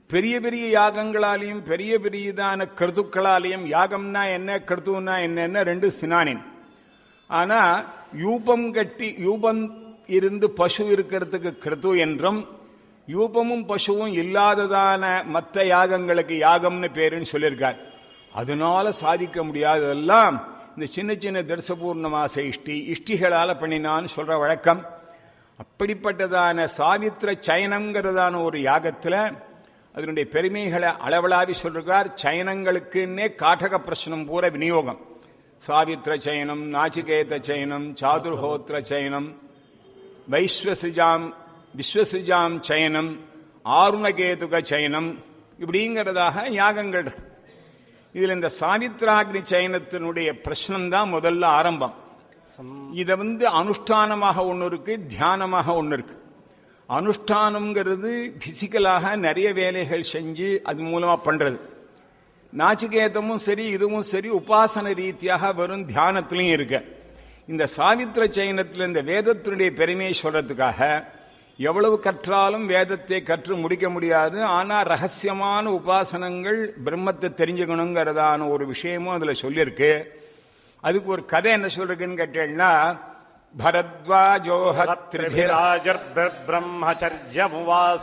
பெரிய பெரிய யாகங்களாலையும் பெரிய பெரியதான கருத்துக்களாலையும் யாகம்னா என்ன கருத்துன்னா என்னன்னா ரெண்டு சினானின் ஆனா யூபம் கட்டி யூபம் இருந்து பசு இருக்கிறதுக்கு கிருத்து என்றும் யூபமும் பசுவும் இல்லாததான மற்ற யாகங்களுக்கு யாகம்னு பேருன்னு சொல்லியிருக்கார் அதனால சாதிக்க முடியாததெல்லாம் இந்த சின்ன சின்ன தரிசபூர்ணமாச இஷ்டி இஷ்டிகளால பண்ணினான்னு சொல்ற வழக்கம் அப்படிப்பட்டதான சாவித்திர சயனம்ங்கிறதான ஒரு யாகத்துல அதனுடைய பெருமைகளை அளவலாவி சொல்றார் சயனங்களுக்குன்னே காட்டக பிரச்சனம் பூரா விநியோகம் சாவித்திர சயனம் நாச்சிகேத சயனம் சாதுர்ஹோத்திர சயனம் வைஸ்வசிஜாம் விஸ்வசிஜாம் சயனம் ஆருணகேதுக சயனம் இப்படிங்கிறதாக யாகங்கள் இருக்கு இதுல இந்த சாவித்ராக்னி சயனத்தினுடைய பிரச்சனம் தான் முதல்ல ஆரம்பம் இத வந்து அனுஷ்டானமாக ஒன்று இருக்கு தியானமாக ஒன்று இருக்கு அனுஷ்டானம்ங்கிறது பிசிக்கலாக நிறைய வேலைகள் செஞ்சு அது மூலமா பண்றது நாச்சிகேதமும் சரி இதுவும் சரி உபாசன ரீதியாக வெறும் தியானத்திலையும் இருக்கு இந்த சாவித்திர சயனத்தில் இந்த வேதத்தினுடைய பெருமையை சொல்றதுக்காக எவ்வளவு கற்றாலும் வேதத்தை கற்று முடிக்க முடியாது ஆனா ரகசியமான உபாசனங்கள் பிரம்மத்தை தெரிஞ்சுக்கணுங்கிறதான ஒரு விஷயமும் அதுல சொல்லியிருக்கு அதுக்கு ஒரு கதை என்ன சொல்றதுன்னு கேட்டீங்கன்னா பரத்வாஜோஹத்ரிபிரா त्रिभिराजर्ब्रह्मचर्यमुवास